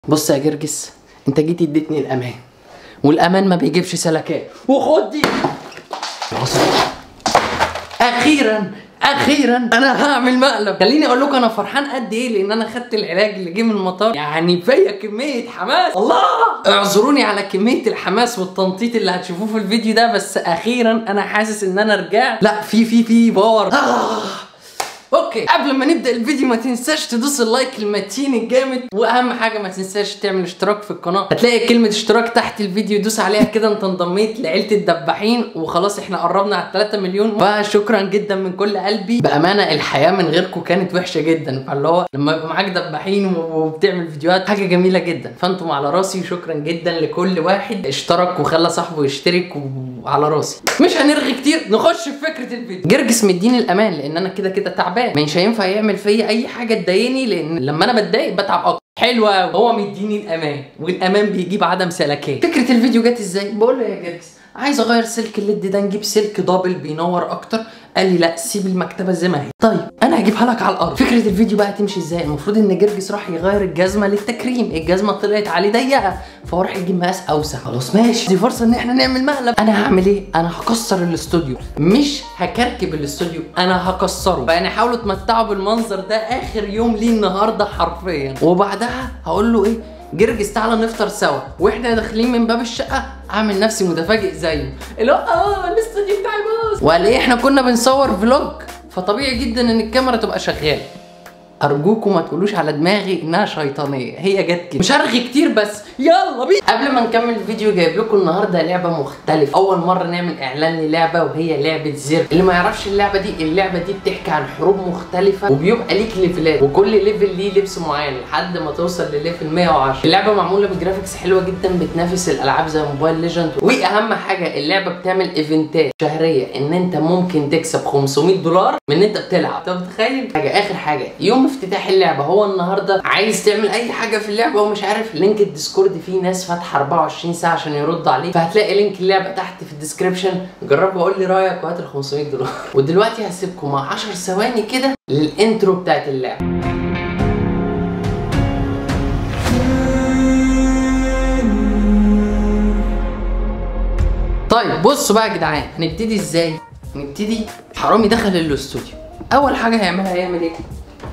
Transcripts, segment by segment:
بص يا جرجس انت جيت اديتني الامان والامان ما بيجيبش سلكات وخد دي اخيرا اخيرا انا هعمل مقلب خليني اقول لكم انا فرحان قد ايه لان انا خدت العلاج اللي جه من المطار يعني فيا كميه حماس الله اعذروني على كميه الحماس والتنطيط اللي هتشوفوه في الفيديو ده بس اخيرا انا حاسس ان انا رجعت لا في في في باور آه. اوكي قبل ما نبدا الفيديو ما تنساش تدوس اللايك المتين الجامد واهم حاجه ما تنساش تعمل اشتراك في القناه هتلاقي كلمه اشتراك تحت الفيديو دوس عليها كده انت انضميت لعيله الدباحين وخلاص احنا قربنا على 3 مليون فشكرا جدا من كل قلبي بامانه الحياه من غيركم كانت وحشه جدا فاللي هو لما يبقى معاك دباحين وبتعمل فيديوهات حاجه جميله جدا فانتم على راسي وشكرا جدا لكل واحد اشترك وخلى صاحبه يشترك وعلى راسي مش هنرغي كتير نخش في فكره الفيديو جرجس مديني الامان لان انا كده كده تعبان مش هينفع يعمل فيا اي حاجه تضايقني لان لما انا بتضايق بتعب اكتر حلوة هو مديني الامان والامان بيجيب عدم سلكات فكره الفيديو جت ازاي بقول له يا جرجس عايز اغير سلك الليد ده نجيب سلك دبل بينور اكتر قال لي لا سيب المكتبه زي ما هي طيب انا هجيبها لك على الارض فكره الفيديو بقى تمشي ازاي المفروض ان جرجس راح يغير الجزمه للتكريم الجزمه طلعت عليه ضيقه فهو راح يجيب مقاس اوسع خلاص ماشي دي فرصه ان احنا نعمل مقلب انا هعمل ايه انا هكسر الاستوديو مش هكركب الاستوديو انا هكسره فيعني حاولوا تمتعوا بالمنظر ده اخر يوم ليه النهارده حرفيا وبعدها هقول له ايه جرجس تعالى نفطر سوا واحنا داخلين من باب الشقه عامل نفسي متفاجئ زيه اللي هو اه الاستوديو بتاعي باظ وقال ايه احنا كنا بنصور فلوج فطبيعي جدا ان الكاميرا تبقى شغاله ارجوكم ما تقولوش على دماغي انها شيطانيه هي جت كده مش هرغي كتير بس يلا بينا قبل ما نكمل الفيديو جايب لكم النهارده لعبه مختلفه اول مره نعمل اعلان للعبه وهي لعبه زر اللي ما يعرفش اللعبه دي اللعبه دي بتحكي عن حروب مختلفه وبيبقى ليك ليفلات وكل ليفل ليه لبس معين لحد ما توصل لليفل 110 اللعبه معموله بجرافيكس حلوه جدا بتنافس الالعاب زي موبايل ليجند واهم حاجه اللعبه بتعمل ايفنتات شهريه ان انت ممكن تكسب 500 دولار من ان انت بتلعب انت متخيل حاجه اخر حاجه يوم افتتاح اللعبه هو النهارده عايز تعمل اي حاجه في اللعبه ومش عارف لينك الديسكورد فيه ناس فاتحه 24 ساعه عشان يرد عليك فهتلاقي لينك اللعبه تحت في الديسكربشن جرب وقول لي رايك وهات ال 500 دولار ودلوقتي هسيبكم مع 10 ثواني كده للانترو بتاعت اللعبه طيب بصوا بقى يا جدعان هنبتدي ازاي هنبتدي حرامي دخل الاستوديو اول حاجه هيعملها هيعمل ايه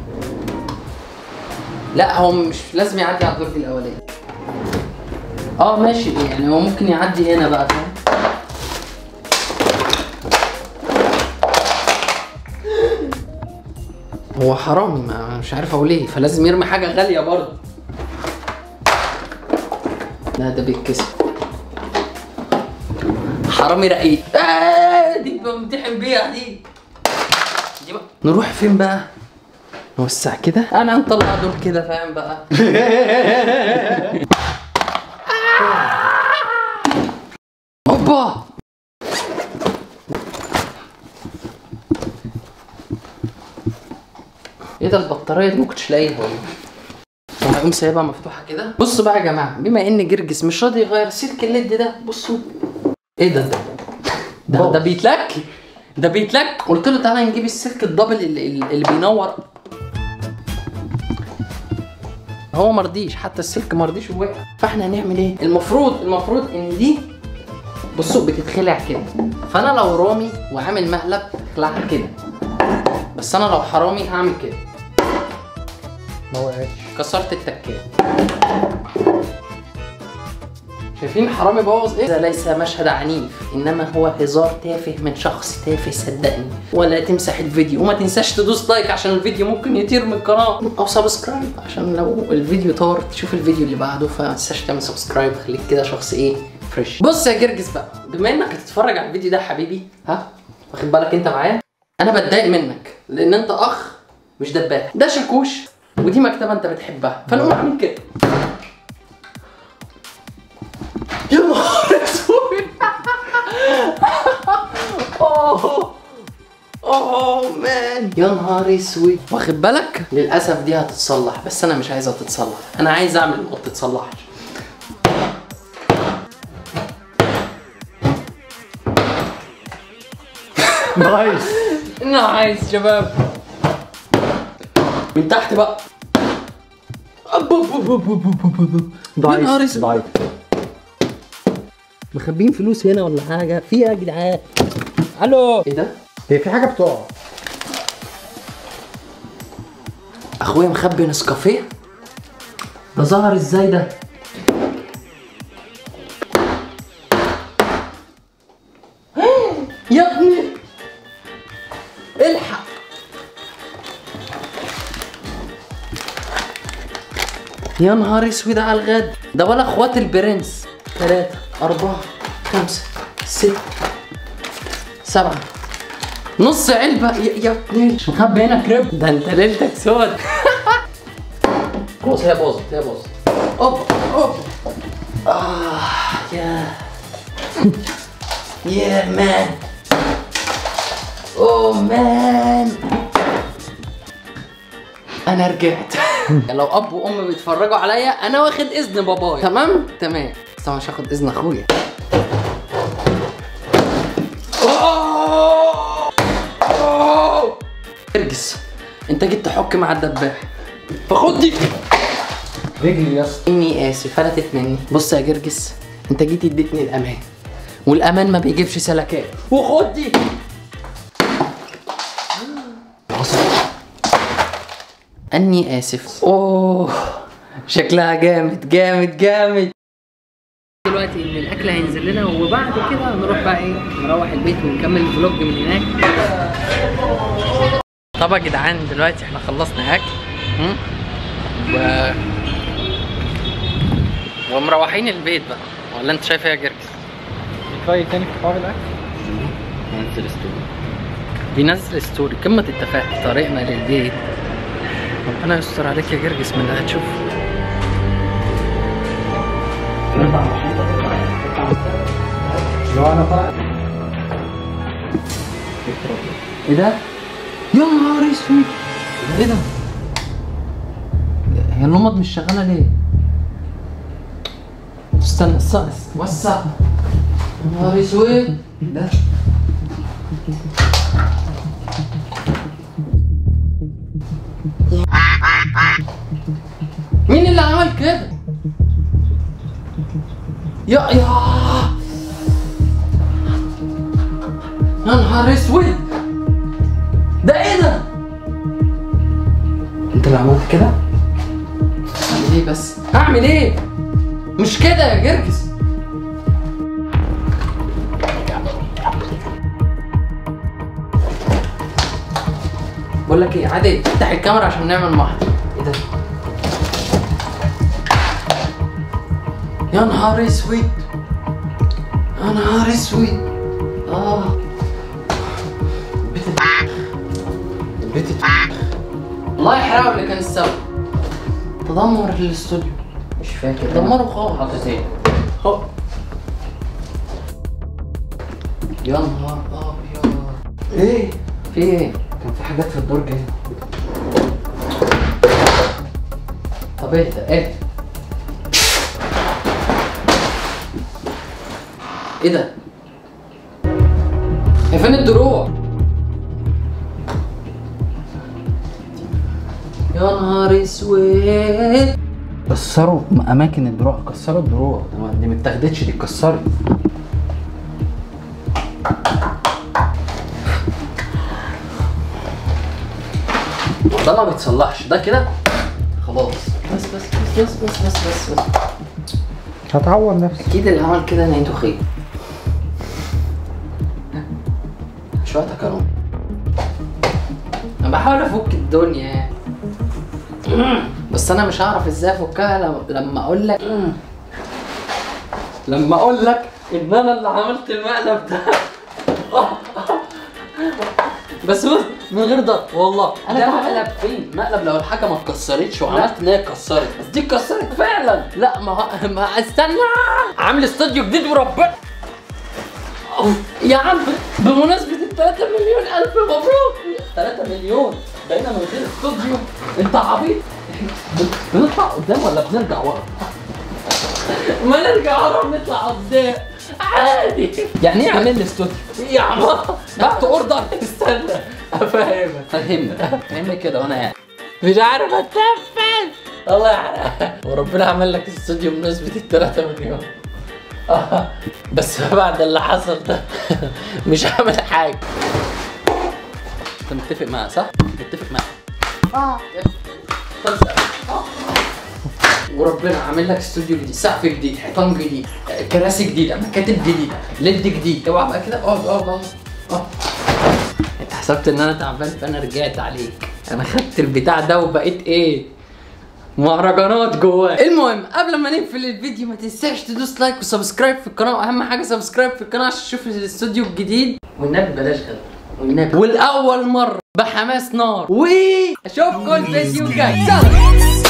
لا هو مش لازم يعدي على الدرج الاولاني اه ماشي يعني هو ممكن يعدي هنا بقى فاهم هو حرامي ما مش عارف اقول ايه فلازم يرمي حاجه غاليه برضه لا ده بيتكسر حرامي رقيق آه دي بمتحن بيها دي دي بقى. نروح فين بقى نوسع كده انا نطلع دول كده فاهم بقى هوبا ايه ده البطاريه دي ما كنتش لاقيها والله انا هقوم سايبها مفتوحه كده بصوا بقى يا جماعه بما ان جرجس مش راضي يغير سلك الليد ده بصوا ايه ده ده ده, ده بيتلك ده بيتلك قلت له تعالى نجيب السلك الدبل اللي, اللي بينور هو مرضيش حتى السلك مرضيش ووقع فاحنا هنعمل ايه المفروض المفروض ان دي بصوا بتتخلع كده فانا لو رامي وعامل مقلب اخلعها كده بس انا لو حرامي هعمل كده ما وقعتش كسرت التكات شايفين حرامي بوظ ايه؟ ده ليس مشهد عنيف انما هو هزار تافه من شخص تافه صدقني ولا تمسح الفيديو وما تنساش تدوس لايك عشان الفيديو ممكن يطير من القناه او سبسكرايب عشان لو الفيديو طار تشوف الفيديو اللي بعده فما تنساش تعمل سبسكرايب خليك كده شخص ايه فريش بص يا جرجس بقى بما انك هتتفرج على الفيديو ده يا حبيبي ها واخد بالك انت معايا انا بتضايق منك لان انت اخ مش دباح ده شاكوش ودي مكتبه انت بتحبها فنقوم عاملين كده يا نهار اسود اوه اوه مان يا نهار اسود واخد بالك للاسف دي هتتصلح بس انا مش عايزها تتصلح انا عايز اعمل ما تتصلحش نايس انا عايز شباب من تحت بقى أب أب يا نهار اسود. ضعيف مخبين فلوس هنا ولا حاجه في إيه يا جدعان الو ايه ده هي في حاجه بتقع اخويا مخبي نسكافيه ده ظهر ازاي ده يا ابني الحق يا نهار اسود على الغد ده ولا اخوات البرنس ثلاثة أربعة خمسة ستة سبعة نص علبة يا, يا ابني مش مخبي هنا كريب ده انت ليلتك سود خلاص هي باظت هي باظت اوبا اوبا آه يا يا مان اوه مان انا رجعت لو اب وام بيتفرجوا عليا انا واخد اذن بابايا تمام تمام بس طبعا مش هاخد اذن اخويا أوه! أوه! ارجس انت جيت تحك مع الدباح فخد دي رجلي يا اسطى اني اسف فلتت مني بص يا جرجس انت جيت اديتني الامان والامان ما بيجيبش سلكات وخد دي اني اسف اوه شكلها جامد جامد جامد دلوقتي ان الاكل هينزل لنا وبعد كده نروح بقى ايه نروح البيت ونكمل الفلوج من هناك طب يا جدعان دلوقتي احنا خلصنا اكل م? و ومروحين البيت بقى ولا انت شايف ايه يا جرجس؟ رايك تاني في حوار الاكل بينزل ستوري بينزل ستوري قمة التفاهة طريقنا للبيت ربنا يستر عليك يا جرجس من اللي هتشوف لو انا طالع ايه ده؟ يا نهار اسود ايه ده؟ هي اللمض مش شغالة ليه؟ استنى استنى وسع يا نهار اسود ده مين اللي عمل كده؟ يا يا يا نهار اسود ده ايه ده؟ انت اللي عملت كده؟ اعمل ايه بس؟ اعمل ايه؟ مش كده يا جرجس بقول لك ايه عادي افتح الكاميرا عشان نعمل محضر ايه ده؟ يا نهار اسود يا نهار اسود اه البيت البيت الله يحرقه اللي كان السبب تدمر الاستوديو مش فاكر دمره خالص حاطط ايه هو. يا نهار ابيض ايه في ايه كان في حاجات في الدرج هنا طب اهدى اهدى ايه ده هي فين الدروع يا نهار اسود كسروا اماكن الدروع كسروا الدروع دي ما اتاخدتش دي اتكسرت ده ما بيتصلحش ده كده خلاص بس بس بس بس بس بس بس, بس. هتعور نفسي اكيد اللي عمل كده نيته خير مش وقتك يا رب انا بحاول افك الدنيا يعني بس انا مش هعرف ازاي افكها لما- لما اقول لك لما اقول لك ان انا اللي عملت المقلب ده بس بص من غير ضغط والله انا ده مقلب فين؟ مقلب لو الحاجه ما اتكسرتش وعملت ان هي اتكسرت بس دي اتكسرت فعلا لا ما هو- ما استنى عامل استوديو جديد وربنا أوف، يا عم بمناسبة ال 3 مليون ألف مبروك 3 مليون بقينا من غير استوديو أنت عبيط بنطلع قدام ولا بنرجع ورا؟ ما نرجع ورا ونطلع قدام عادي يعني ايه عامل لي استوديو؟ يا عم بعت اوردر استنى افهمك فهمني فهمني كده وانا قاعد مش عارف اتنفس الله يحرقها وربنا عمل لك استوديو بنسبة التلاتة مليون آه. بس بعد اللي حصل ده مش هعمل حاجة انت متفق معاه صح؟ متفق معاه اه وربنا عامل لك استوديو جديد سقف جديد حيطان جديد كراسي جديده مكاتب جديده ليد جديد اوعى بقى كده اقعد اقعد اقعد اقعد. انت حسبت ان انا تعبان فانا رجعت عليك انا خدت البتاع ده وبقيت ايه مهرجانات جواه المهم قبل ما نقفل الفيديو ما تنساش تدوس لايك وسبسكرايب في القناه واهم حاجه سبسكرايب في القناه عشان تشوف الاستوديو الجديد والنبي بلاش غير والنبي والاول مره بحماس نار واشوفكم الفيديو الجاي سلام